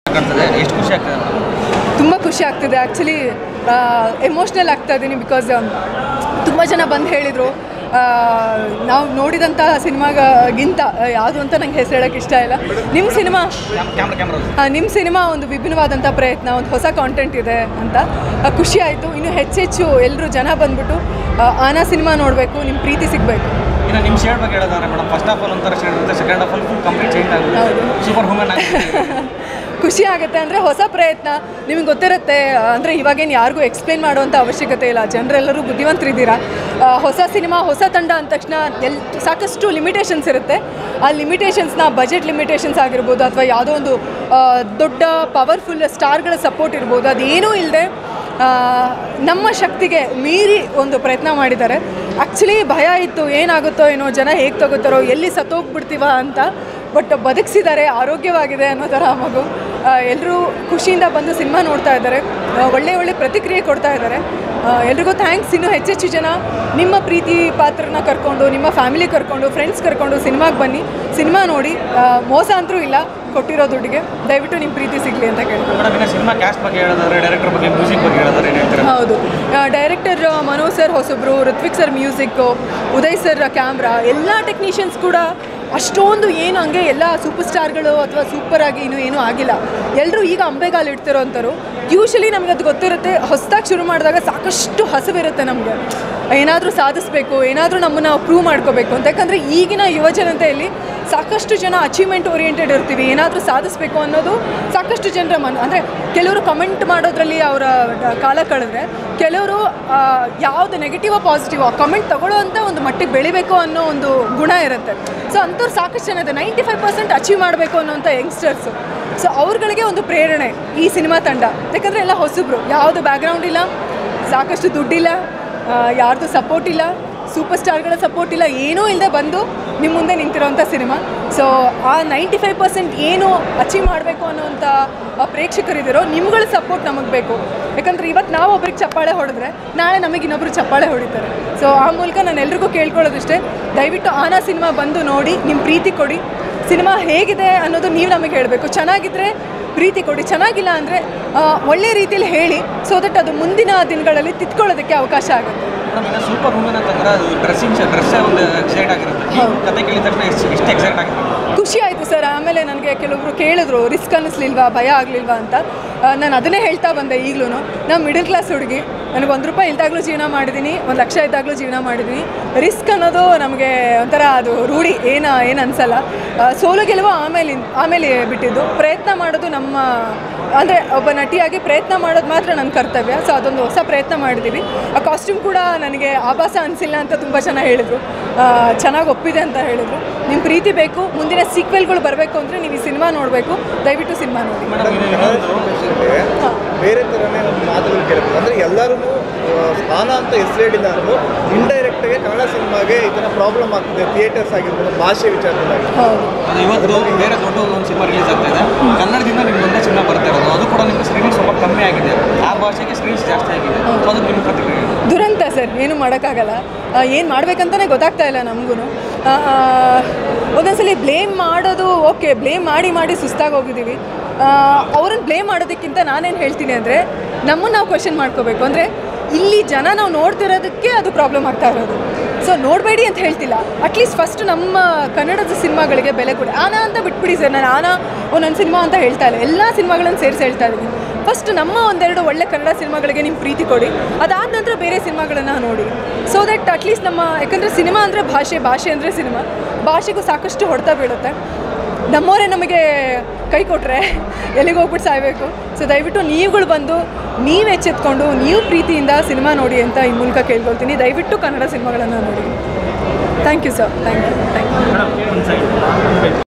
ಕಾಣ್ತದೆ ಎಷ್ಟು ಖುಷಿ ಆಗ್ತದೆ ಮೇಡಮ್ ತುಂಬ ಖುಷಿ ಆಗ್ತಿದೆ ಆ್ಯಕ್ಚುಲಿ ಎಮೋಷ್ನಲ್ ಆಗ್ತಾ ಇದ್ದೀನಿ ಬಿಕಾಸ್ ತುಂಬ ಜನ ಬಂದು ಹೇಳಿದರು ನಾವು ನೋಡಿದಂಥ ಸಿನಿಮಾಗಿಂತ ಯಾವುದು ಅಂತ ನಂಗೆ ಹೆಸರು ಹೇಳೋಕ್ಕೆ ಇಷ್ಟ ಇಲ್ಲ ನಿಮ್ಮ ಸಿನಿಮಾ ಕ್ಯಾಮ್ರಾ ಕ್ಯಾಮ್ರಾ ನಿಮ್ಮ ಸಿನಿಮಾ ಒಂದು ವಿಭಿನ್ನವಾದಂಥ ಪ್ರಯತ್ನ ಒಂದು ಹೊಸ ಕಾಂಟೆಂಟ್ ಇದೆ ಅಂತ ಆ, ಖುಷಿ ಆಯಿತು ಇನ್ನು ಹೆಚ್ಚೆಚ್ಚು ಎಲ್ಲರೂ ಜನ ಬಂದ್ಬಿಟ್ಟು ಆ, ಆನಾ ಸಿನಿಮಾ ನೋಡಬೇಕು ನಿಮ್ಮ ಪ್ರೀತಿ ಸಿಗಬೇಕು ಇನ್ನು ನಿಮ್ಮ ಶೇಡ್ ಬಗ್ಗೆ ಹೇಳೋದಾದ್ರೆ ಮೇಡಮ್ ಫಸ್ಟ್ ಆಫ್ ಆಲ್ ಒಂಥರ ಶೇಡ್ ಇರುತ್ತೆ second of all full complete change ಆಗುತ್ತೆ ಹೌದು. ಸೂಪರ್ ವುಮೆನ್ ಆಗುತ್ತೆ ಖುಷಿ ಆಗುತ್ತೆ ಅಂದರೆ ಹೊಸ ಪ್ರಯತ್ನ ನಿಮಗೆ ಗೊತ್ತಿರುತ್ತೆ ಅಂದರೆ ಇವಾಗೇನು ಯಾರಿಗೂ ಎಕ್ಸ್ಪ್ಲೇನ್ ಮಾಡುವಂಥ ಅವಶ್ಯಕತೆ ಇಲ್ಲ ಜನರೆಲ್ಲರೂ ಬುದ್ಧಿವಂತರಿದ್ದೀರಾ ಆ, ಹೊಸ ಸಿನಿಮಾ ಹೊಸ ತಂಡ ಅಂದ ತಕ್ಷಣ ಎಲ್ ಸಾಕಷ್ಟು ಲಿಮಿಟೇಷನ್ಸ್ ಇರುತ್ತೆ ಆ ಲಿಮಿಟೇಷನ್ಸ್ನ ಬಜೆಟ್ ಲಿಮಿಟೇಷನ್ಸ್ ಆಗಿರ್ಬೋದು ಅಥವಾ ಯಾವುದೋ ಒಂದು ಆ, ದೊಡ್ಡ ಪವರ್ಫುಲ್ ಸ್ಟಾರ್ಗಳ ಸಪೋರ್ಟ್ ಇರ್ಬೋದು ಅದೇನೂ ಇಲ್ಲದೆ ನಮ್ಮ ಶಕ್ತಿಗೆ ಮೀರಿ ಒಂದು ಪ್ರಯತ್ನ ಮಾಡಿದ್ದಾರೆ ಆ್ಯಕ್ಚುಲಿ ಭಯ ಇತ್ತು ಏನಾಗುತ್ತೋ ಏನೋ ಜನ ಹೇಗೆ ತಗೋತಾರೋ ಎಲ್ಲಿ ಸತ್ತೋಗ್ಬಿಡ್ತೀವ ಅಂತ ಬಟ್ ಬದುಕಿಸಿದ್ದಾರೆ ಆರೋಗ್ಯವಾಗಿದೆ ಅನ್ನೋ ಥರ ಆ ಮಗು ಎಲ್ಲರೂ ಖುಷಿಯಿಂದ ಬಂದು ಸಿನಿಮಾ ನೋಡ್ತಾ ಇದ್ದಾರೆ ಆ, ಒಳ್ಳೆ ಒಳ್ಳೆ ಪ್ರತಿಕ್ರಿಯೆ ಕೊಡ್ತಾ ಇದ್ದಾರೆ ಆ, ಎಲ್ರಿಗೂ ಥ್ಯಾಂಕ್ಸ್ ಇನ್ನೂ ಹೆಚ್ಚೆಚ್ಚು ಜನ ನಿಮ್ಮ ಪ್ರೀತಿ ಪಾತ್ರನ ಕರ್ಕೊಂಡು ನಿಮ್ಮ ಫ್ಯಾಮಿಲಿ ಕರ್ಕೊಂಡು ಫ್ರೆಂಡ್ಸ್ ಕರ್ಕೊಂಡು ಸಿನಿಮಾಗೆ ಬನ್ನಿ ಸಿನಿಮಾ ನೋಡಿ ಆ, ಮೋಸ ಅಂತೂ ಇಲ್ಲ ಕೊಟ್ಟಿರೋ ದುಡ್ಡಿಗೆ ದಯವಿಟ್ಟು ನಿಮ್ಮ ಪ್ರೀತಿ ಸಿಗಲಿ ಅಂತ ಕೇಳ್ಕೊಂಡು ಮೇಡಮ್ ಇನ್ನು ಸಿನಿಮಾ ಕ್ಯಾಸ್ಟ್ ಬಗ್ಗೆ ಹೇಳೋದಾದ್ರೆ ಡೈರೆಕ್ಟರ್ ಬಗ್ಗೆ ಮ್ಯೂಸಿಕ್ ಬಗ್ಗೆ ಹೇಳೋದಾದ್ರೆ ಏನು ಹೇಳ್ತೀರಾ ಹೌದು ಡೈರೆಕ್ಟರ್ ಮನೋಜ್ ಸರ್ ಹೊಸಬ್ರು Ritvik sir music Uday sir camera ಎಲ್ಲ ಟೆಕ್ನಿಷಿಯನ್ಸ್ ಕೂಡ ಅಷ್ಟೊಂದು ಏನು ಹಂಗೆ ಎಲ್ಲ ಸೂಪರ್ ಸ್ಟಾರ್ಗಳು ಅಥವಾ ಸೂಪರ್ ಆಗಿ ಇನ್ನೂ ಏನೂ ಆಗಿಲ್ಲ ಎಲ್ಲರೂ ಈಗ ಅಂಬೆಗಾಲು ಇಡ್ತಿರೋ ಅಂಥವ್ರು ಯೂಶಲಿ ನಮಗೆ ಅದು ಗೊತ್ತಿರುತ್ತೆ ಹೊಸದಾಗಿ ಶುರು ಮಾಡಿದಾಗ ಸಾಕಷ್ಟು ಹಸಿವಿರುತ್ತೆ ನಮಗೆ ಏನಾದರೂ ಸಾಧಿಸಬೇಕು ಏನಾದರೂ ನಮ್ಮನ್ನು ಪ್ರೂವ್ ಮಾಡ್ಕೋಬೇಕು ಅಂತ ಯಾಕಂದರೆ ಈಗಿನ ಯುವಜನತೆಯಲ್ಲಿ ಸಾಕಷ್ಟು ಜನ ಅಚೀವ್ಮೆಂಟ್ ಓರಿಯೆಂಟೆಡ್ ಇರ್ತೀವಿ ಏನಾದರೂ ಸಾಧಿಸಬೇಕು ಅನ್ನೋದು ಸಾಕಷ್ಟು ಜನರ ಮನ ಅಂದರೆ ಕೆಲವರು ಕಮೆಂಟ್ ಮಾಡೋದ್ರಲ್ಲಿ ಅವರ ಕಾಲ ಕಳೆದ್ರೆ ಕೆಲವರು ಯಾವುದು ನೆಗೆಟಿವ್ ಪಾಸಿಟಿವ್ ಆ ಕಮೆಂಟ್ ತಗೊಳ್ಳೋವಂಥ ಒಂದು ಮಟ್ಟಿಗೆ ಬೆಳಿಬೇಕು ಅನ್ನೋ ಒಂದು ಗುಣ ಇರುತ್ತೆ ಸೊ ಅಂಥವ್ರು ಸಾಕಷ್ಟು ಜನ ಇದೆ ನೈಂಟಿ ಫೈವ್ ಪರ್ಸೆಂಟ್ ಅಚೀವ್ ಮಾಡಬೇಕು ಅನ್ನೋಂಥ ಯಂಗ್ಸ್ಟರ್ಸು ಸೊ ಅವ್ರುಗಳಿಗೆ ಒಂದು ಪ್ರೇರಣೆ ಈ ಸಿನಿಮಾ ತಂಡ ಯಾಕಂದರೆ ಎಲ್ಲ ಹೊಸಬ್ರು ಯಾವುದು ಬ್ಯಾಕ್ಗ್ರೌಂಡ್ ಇಲ್ಲ ಸಾಕಷ್ಟು ದುಡ್ಡಿಲ್ಲ ಯಾರ್ದು ಸಪೋರ್ಟ್ ಇಲ್ಲ ಸೂಪರ್ ಸ್ಟಾರ್ಗಳ ಸಪೋರ್ಟ್ ಇಲ್ಲ ಏನೂ ಇಲ್ಲದೆ ಬಂದು ನಿಮ್ಮ ಮುಂದೆ ನಿಂತಿರೋಂಥ ಸಿನಿಮಾ ಸೊ ಆ ನೈಂಟಿ ಫೈವ್ ಪರ್ಸೆಂಟ್ ಏನು ಅಚೀವ್ ಮಾಡಬೇಕು ಅನ್ನೋಂಥ ಆ ಪ್ರೇಕ್ಷಕರಿದ್ದೀರೋ ನಿಮ್ಗಳ ಸಪೋರ್ಟ್ ನಮಗೆ ಬೇಕು ಯಾಕಂದರೆ ಇವತ್ತು ನಾವು ಒಬ್ರಿಗೆ ಚಪ್ಪಾಳೆ ಹೊಡೆದ್ರೆ ನಾಳೆ ನಮಗೆ ಇನ್ನೊಬ್ರು ಚಪ್ಪಾಳೆ ಹೊಡಿತಾರೆ ಸೊ ಆ ಮೂಲಕ ನಾನು ಎಲ್ರಿಗೂ ಕೇಳ್ಕೊಳ್ಳೋದಿಷ್ಟೇ ದಯವಿಟ್ಟು ಆನಾ ಸಿನಿಮಾ ಬಂದು ನೋಡಿ ನಿಮ್ಮ ಪ್ರೀತಿ ಕೊಡಿ ಸಿನಿಮಾ ಹೇಗಿದೆ ಅನ್ನೋದು ನೀವು ನಮಗೆ ಹೇಳಬೇಕು ಚೆನ್ನಾಗಿದ್ದರೆ ಪ್ರೀತಿ ಕೊಡಿ ಚೆನ್ನಾಗಿಲ್ಲ ಅಂದರೆ ಒಳ್ಳೆ ರೀತಿಯಲ್ಲಿ ಹೇಳಿ ಸೊ ದಟ್ ಅದು ಮುಂದಿನ ದಿನಗಳಲ್ಲಿ ತಿದ್ಕೊಳ್ಳೋದಕ್ಕೆ ಅವಕಾಶ ಆಗುತ್ತೆ ಮೇಡಮ್ ಇನ್ನು ಸೂಪರ್ ವುಮೆನ್ ಅಂತಂದ್ರೆ ಅದು ಡ್ರೆಸ್ಸಿಂಗ್ ಡ್ರೆಸ್ಸೇ ಒಂದು ಎಕ್ಸೈಟ್ ಆಗಿರುತ್ತೆ ನೀವು ಕತೆ ಕೇಳಿದ ತಕ್ಷಣ ಎಷ್ಟು ಎಷ್ಟು ಎಕ್ಸೈಟ್ ಆಗಿರುತ್ತೆ ಖುಷಿ ಆಯಿತು ಸರ್ ಆಮೇಲೆ ನನಗೆ ಕೆಲವೊಬ್ರು ಕೇಳಿದ್ರು ರಿಸ್ಕ್ ಅನ್ನಿಸ್ಲಿಲ್ವಾ ಭಯ ಆಗಲಿಲ್ವಾ ಅಂತ ನಾನು ಅದನ್ನೇ ಹೇಳ್ತಾ ಬಂದೆ ಈಗಲೂ ನಾನು ಮಿಡಲ್ ಕ್ಲಾಸ್ ಹುಡುಗಿ ನನಗೆ ಒಂದು ರೂಪಾಯಿ ಇಲ್ದಾಗಲೂ ಜೀವನ ಮಾಡಿದ್ದೀನಿ ಒಂದು ಲಕ್ಷ ಇದ್ದಾಗಲೂ ಜೀವನ ಮಾಡಿದ್ದೀನಿ ರಿಸ್ಕ್ ಅನ್ನೋದು ನಮಗೆ ಒಂಥರ ಅದು ರೂಢಿ ಏನು ಏನು ಅನಿಸಲ್ಲ ಸೋಲು ಗೆಲುವು ಆಮೇಲೆ ಆಮೇಲೆ ಬಿಟ್ಟಿದ್ದು ಪ್ರಯತ್ನ ಮಾಡೋದು ನಮ್ಮ ಅಂದರೆ ಒಬ್ಬ ನಟಿಯಾಗಿ ಪ್ರಯತ್ನ ಮಾಡೋದು ಮಾತ್ರ ನನ್ನ ಕರ್ತವ್ಯ ಸೊ ಅದೊಂದು ಹೊಸ ಪ್ರಯತ್ನ ಮಾಡಿದ್ದೀವಿ ಆ ಕಾಸ್ಟ್ಯೂಮ್ ಕೂಡ ನನಗೆ ಆಭಾಸ ಅನಿಸಿಲ್ಲ ಅಂತ ತುಂಬ ಜನ ಹೇಳಿದರು ಚೆನ್ನಾಗಿ ಒಪ್ಪಿದೆ ಅಂತ ಹೇಳಿದರು ನಿಮ್ಮ ಪ್ರೀತಿ ಬೇಕು ಮುಂದಿನ ಸೀಕ್ವೆಲ್ಗಳು ಬರಬೇಕು ಅಂದರೆ ನೀವು ಈ ಸಿನಿಮಾ ನೋಡಬೇಕು ದಯವಿಟ್ಟು ಸಿನಿಮಾ ನೋಡಿ ಮೇಡಮ್ ಇದು ಇನ್ನೊಂದು ಬೇರೆ ಥರನೇ ಒಂದು ಮಾತುಗಳು ಕೇಳ್ಬೋದು ಅಂದರೆ ಎಲ್ಲರೂ ಸ್ಥಾನ ಅಂತ ಹೆಸರು ಹೇಳಿಲ್ಲ ಅಂದರೂ ಇಂಡೈರೆಕ್ಟಾಗಿ ಕನ್ನಡ ಸಿನಿಮಾಗೆ ಈ ಥರ ಪ್ರಾಬ್ಲಮ್ ಆಗ್ತಿದೆ ಥಿಯೇಟರ್ಸ್ ಆಗಿರ್ಬೋದು ಭಾಷೆ ವಿಚಾರದಲ್ಲಿ ಹೌದು ಅದು ಇವತ್ತು ಬೇರೆ ದೊಡ್ಡ ಒಂದು ಸಿನಿಮಾ ರಿಲೀಸ್ ಆಗ್ತಾ ಇದೆ ಕನ್ನಡದಿಂದ ನಿಮ್ಗೆ ಒಂದೇ ಸಿನಿಮಾ ಬರ್ತಾ ಇರೋದು ಅದು ಕೂಡ ನಿಮ್ಗೆ ಸ್ಕ್ರೀನಿಂಗ್ ಸ್ವಲ್ಪ ಕಮ್ಮಿ ಆಗಿದೆ ಆ ಭಾಷೆಗೆ ಸ್ಕ್ರೀನ್ಸ್ ಜಾಸ್ತಿ ಆಗಿದೆ ಸೊ ಅದು ನಿಮ್ಮ ಪ್ರತಿಕ್ರಿಯೆ ದುರಂತ ಸರ್ ಏನು ಮಾಡೋಕ್ಕಾಗಲ್ಲ ಏನು ಮಾಡ್ಬೇಕಂತಲೇ ಗೊತ್ತಾಗ್ತಾ ಇಲ್ಲ ನಮಗೂ ಒಂದೊಂದ್ಸಲಿ ಬ್ಲೇಮ್ ಮಾಡೋದು ಓಕೆ ಬ್ಲೇಮ್ ಮಾಡಿ ಮಾಡಿ ಸುಸ್ತಾಗಿ ಹೋಗಿದ್ದೀವಿ ಅವ್ರನ್ನ ಬ್ಲೇಮ್ ಮಾಡೋದಕ್ಕಿಂತ ನಾನೇನು ಹೇಳ್ತೀನಿ ಅಂದರೆ ನಮ್ಮನ್ನು ನಾವು ಕ್ವಶನ್ ಮಾಡ್ಕೋಬೇಕು ಅಂದರೆ ಇಲ್ಲಿ ಜನ ನಾವು ನೋಡ್ತಿರೋದಕ್ಕೆ ಅದು ಪ್ರಾಬ್ಲಮ್ ಆಗ್ತಾ ಇರೋದು ಸೊ ನೋಡಬೇಡಿ ಅಂತ ಹೇಳ್ತಿಲ್ಲ ಅಟ್ಲೀಸ್ಟ್ ಫಸ್ಟ್ ನಮ್ಮ ಕನ್ನಡದ ಸಿನಿಮಾಗಳಿಗೆ ಬೆಲೆ ಕೊಡಿ ಆನಾ ಅಂತ ಬಿಟ್ಬಿಡಿ ಸರ್ ನಾನು ಆನಾ ಒಂದೊಂದು ಸಿನಿಮಾ ಅಂತ ಹೇಳ್ತಾ ಇಲ್ಲ ಎಲ್ಲ ಸಿನಿಮಾಗಳನ್ನು ಸೇರಿಸಿ ಹೇಳ್ತಾ ಇದ್ದೀನಿ ಫಸ್ಟ್ ನಮ್ಮ ಒಂದೆರಡು ಒಳ್ಳೆ ಕನ್ನಡ ಸಿನಿಮಾಗಳಿಗೆ ನಿಮ್ಮ ಪ್ರೀತಿ ಕೊಡಿ ಅದಾದ ನಂತರ ಬೇರೆ ಸಿನಿಮಾಗಳನ್ನು ನೋಡಿ ಸೊ ದಟ್ ಅಟ್ಲೀಸ್ಟ್ ನಮ್ಮ ಯಾಕಂದರೆ ಸಿನಿಮಾ ಅಂದರೆ ಭಾಷೆ ಭಾಷೆ ಅಂದರೆ ಸಿನಿಮಾ ಭಾಷೆಗೂ ಸಾಕಷ್ಟು ಹೊಡೆತ ಬೀಳುತ್ತೆ ನಮ್ಮವರೇ ನಮಗೆ ಕೈ ಕೊಟ್ಟರೆ ಎಲ್ಲಿಗೆ ಹೋಗ್ಬಿಟ್ಟು ಸಾಯಬೇಕು ಸೊ ದಯವಿಟ್ಟು ನೀವುಗಳು ಬಂದು ನೀವು ಎಚ್ಚೆತ್ಕೊಂಡು ನೀವು ಪ್ರೀತಿಯಿಂದ ಸಿನಿಮಾ ನೋಡಿ ಅಂತ ಈ ಮೂಲಕ ಕೇಳ್ಕೊಳ್ತೀನಿ ದಯವಿಟ್ಟು ಕನ್ನಡ ಸಿನಿಮಾಗಳನ್ನು ನೋಡಿ thank you sir thank you thank you